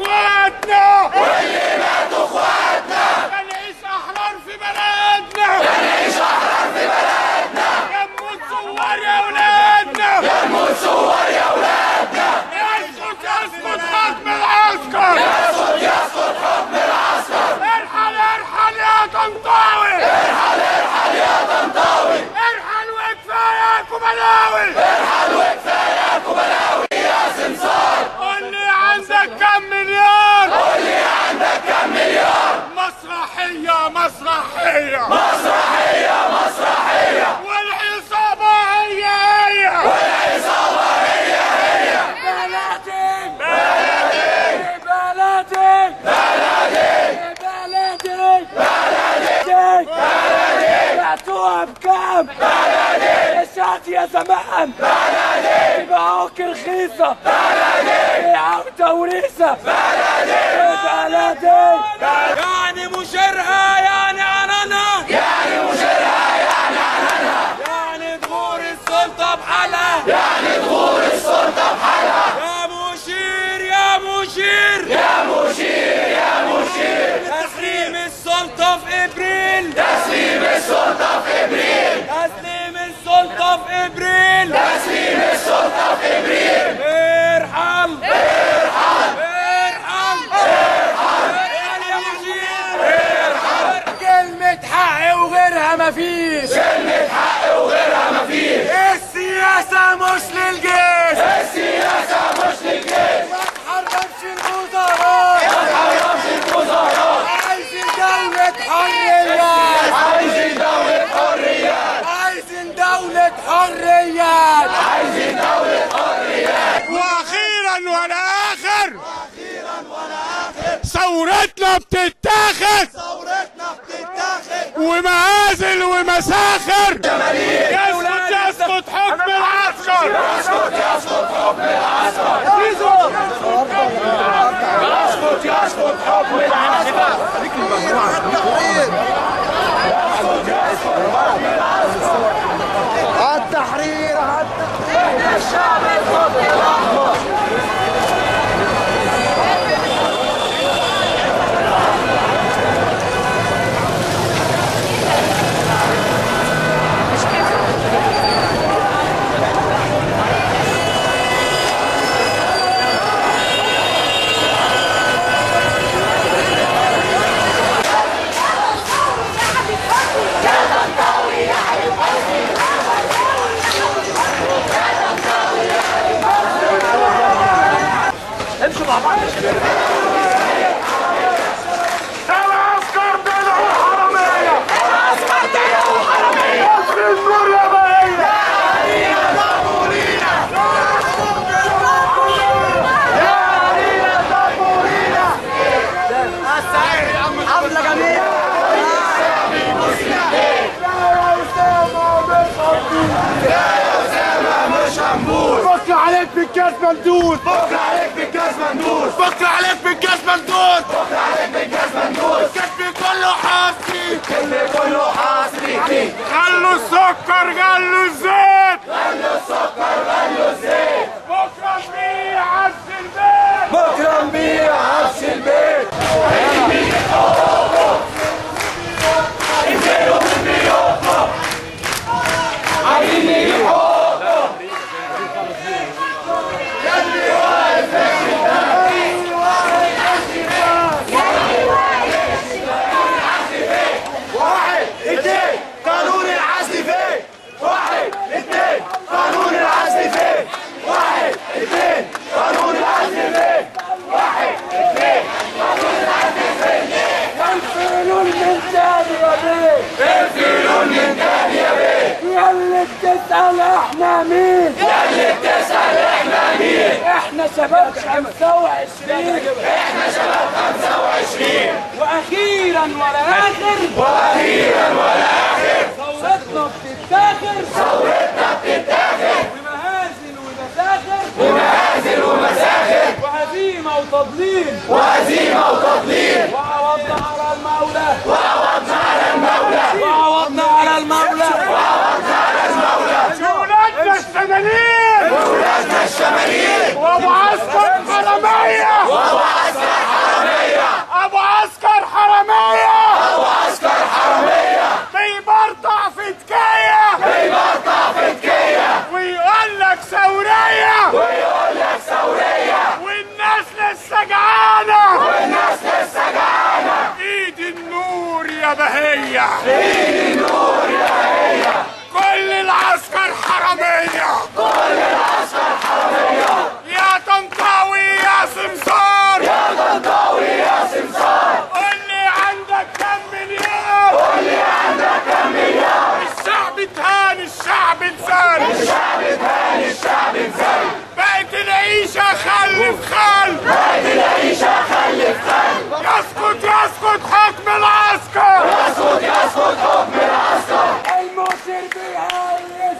اخواتنا واللي ماتوا اخواتنا هنعيش احرار في بلدنا هنعيش احرار في بلدنا يموت ثوار يا ولادنا يموت ثوار يا ولادنا يسقط يسقط حكم العسكر يسقط يسقط حكم العسكر ارحل ارحل يا طنطاوي ارحل ارحل يا طنطاوي ارحل وكفاياكم بلاوي ارحل وكفاياكم بلاوي يا سمسار قول لي عندك كم مليار قول لي عندك كم مليار مسرحية مسرحية مسرحية مسرحية والعصابة هي هي والعصابة هي هي بلدي بلدي بلدي بلدي بلدي بلدي بعتوها بكام بلدي الشات يا زمان بلدي يبيعوك رخيصة بلدي بيعوا توريثة بلدي بلدي يعني مشيرها يعني عنانها يعني مشيرها يعني عنانها يعني ظهور السلطة بحالها يعني ظهور السلطة بحالها يا مشير يا مشير يا مشير يا مشير تسليم السلطة في ابريل تسليم السلطة في ابريل تسليم السلطة في ابريل تسليم السلطة في ابريل ارحل ارحل ارحل ارحل يا مشير ارحل كلمة حق وغيرها مفيش كلمة حق وغيرها مفيش السياسة مش للجيش السياسة مش للجيش ما تحرمش الوزارات ما تحرمش الوزارات عايزين دولة حريات عايزين دولة حريات عايزين دولة حريات عايزين دولة حريات واخيرا ولا اخر واخيرا ولا اخر ثورتنا بتتاخد ثورتنا بتتاخد ومآزل ومساخر يسقط يسقط حكم العسكر يسقط يسقط حكم العسكر يسقط يسقط حكم العسكر التحرير العسكر طلعوا حرامية العسكر طلعوا حرامية مصر النور يا بهية حفلة جميلة بكرة عليك بالكاس مندوز بكرة عليك بالكاس مندوز بكرة عليك بالكاس مندوز بكرة عليك بالكاس مندوز كتفي كله حاسي كتفي كله حاسي خلوا السكر خلوا الزيت خلوا السكر خلوا الزيت بكرة نبيع عفش البيت بكرة نبيع عفش البيت واحد اثنين قانون العزل فين واحد اثنين قانون العزل فين واحد اثنين قانون العزل فين واحد اثنين قانون العزل فين الفلول من تاني يا بيه الفلول من تاني يا بيه ياللي بتسأل احنا مين ياللي بتسأل احنا مين احنا شباب 25 احنا شباب 25 واخيرا ولا اخر واخيرا ولا اخر ثورتنا بتتاخر ثورتنا بتتاخد ومهازل ومساخر ومآزل ومساخر وهزيمه وتضليل وهزيمة وتضليل وعوضنا على المولى وعوضنا على المولى وعوضنا على المولى وعوضنا على المولى ولادنا الشمالين ولادنا الشمالين وابو عسكر حرامية وابو عسكر كل العسكر حرامية كل العسكر حرامية يا طنطاوي يا سمسار يا طنطاوي يا سمسار قول لي عندك كم مليار قول لي عندك كم مليار الشعب اتهان الشعب اتزان الشعب اتهان الشعب اتزان بقت العيشة خلف خل بقت العيشة خلف خل يسقط يسقط حكم العسكر يسقط يسقط حكم العسكر المشير بيهيس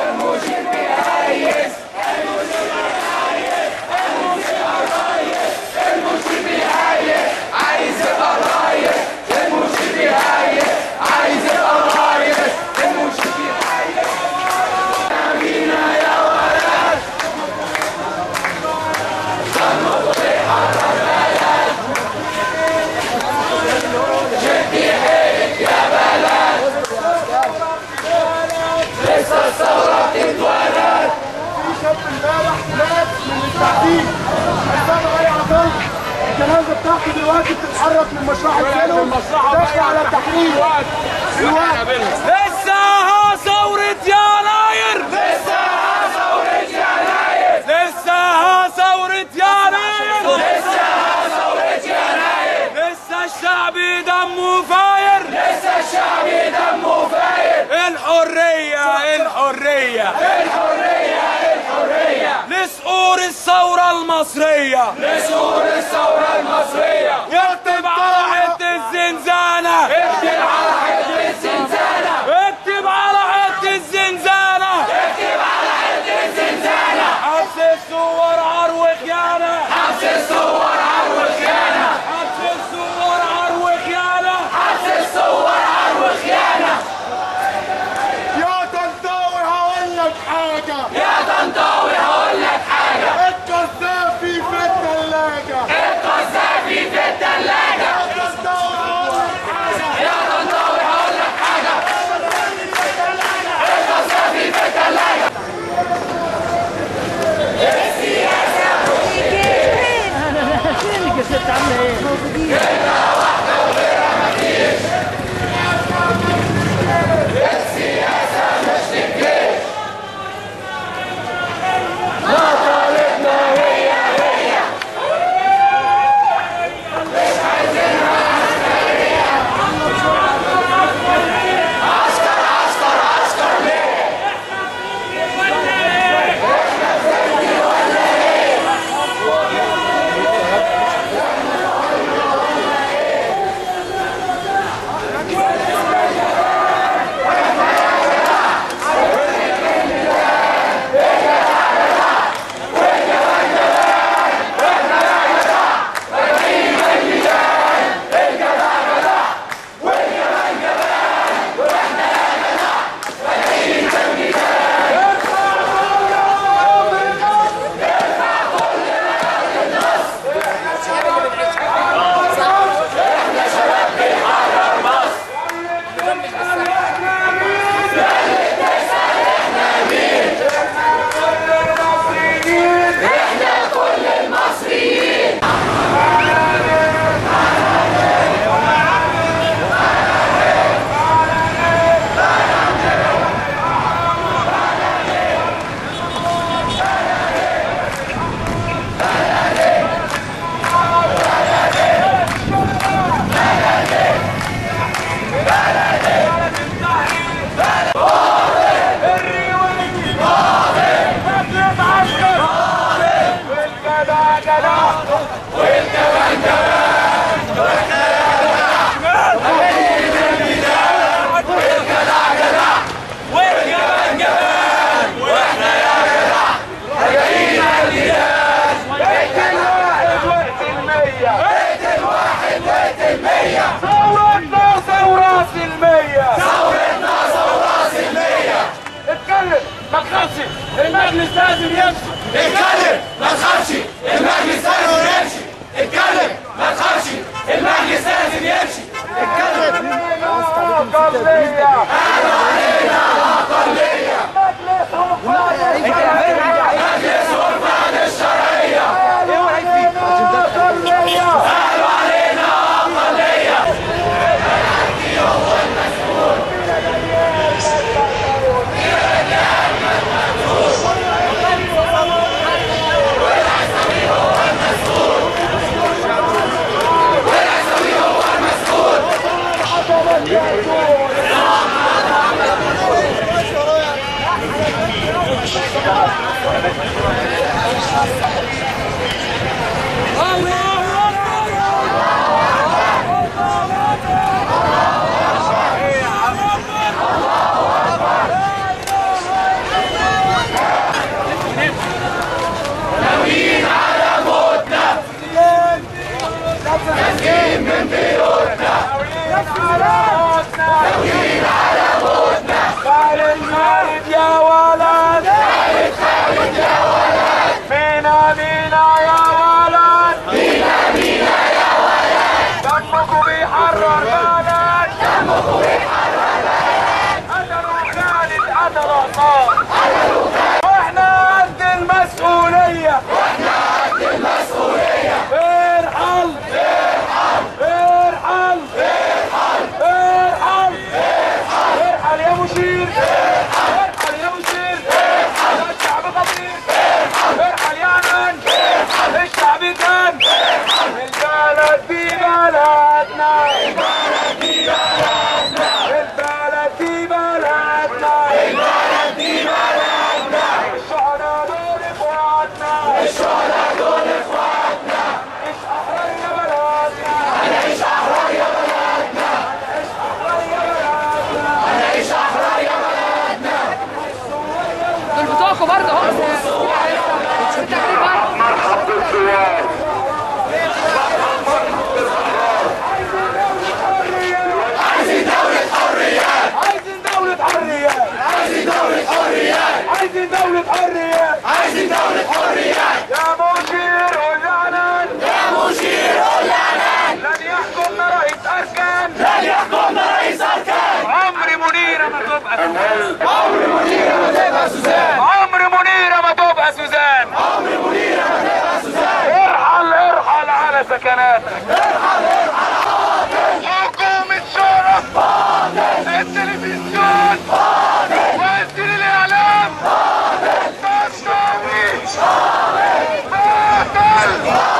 في شاب امبارح مات من التعذيب حسام علي عطل الجنازه بتاعته دلوقتي بتتحرك من مشرحه سلم داخله على التحرير دلوقتي لسه ثورة يناير لسه ثورة يناير لسه ثورة يناير لسه ثورة يناير لسه الشعب دمه فاير لسه الشعب دمه فاير الحرية الحرية الحرية الحرية لسقور الثورة المصرية لسقور الثورة المصرية يكتب على حتة الزنزانة اكتب على حتة الزنزانة اكتب على حتة الزنزانة اكتب على حتة الزنزانة حبس الصور عار وخيانة حبس الصور عار وخيانة حبس الصور عار وخيانة حبس الصور عار وخيانة يا طنطاوي هقول لك حاجه يا طنطاوي هقول لك حاجة القذافي في الثلاجه القذافي في التلاجة يا طنطاوي هقول لك حاجه يا طنطاوي هقول لك حاجة القذافي في التلاجة فين اللي قصدت عامله ايه؟ ثورتنا ثورة سلمية ثورتنا ثورة سلمية اتكلم ما تخافش المجلس لازم يمشي اتكلم ما تخافش المجلس لازم يمشي اتكلم ما تخافش المجلس لازم يمشي اتكلم أقلية أقلية مجلس غرفة الشرعية أقلية الوقار واحنا قد المسؤولية ارحل ارحل ارحل ارحل يا مشير ارحل يا مشير يا الشعب خطير ارحل يا عنان الشعب كان البلد دي بلدنا البلد دي بلدنا الشهداء دول اخواتنا الشهداء دول اخواتنا مش احرار يا بلدنا هنعيش احرار يا بلدنا هنعيش احرار يا بلدنا دول بتوعكم برضه هم التحرير برضه عايزين دولة حريات عايزين دولة حريات عايزين دولة حريات عايزين دولة حريات عايزين دولة حريات يا مشير والعنان يا مشير والعنان لن يحكمنا رئيس أركان لن يحكمنا رئيس أركان عمري منيرة ما تبقى سوزان عمري منيرة ما تبقى سوزان عمري منيرة ما تبقى سوزان عمري منيرة ما تبقى سوزان ارحل ارحل على سكناتك حكومة شرف التلفزيون وزير الإعلام بطل باطل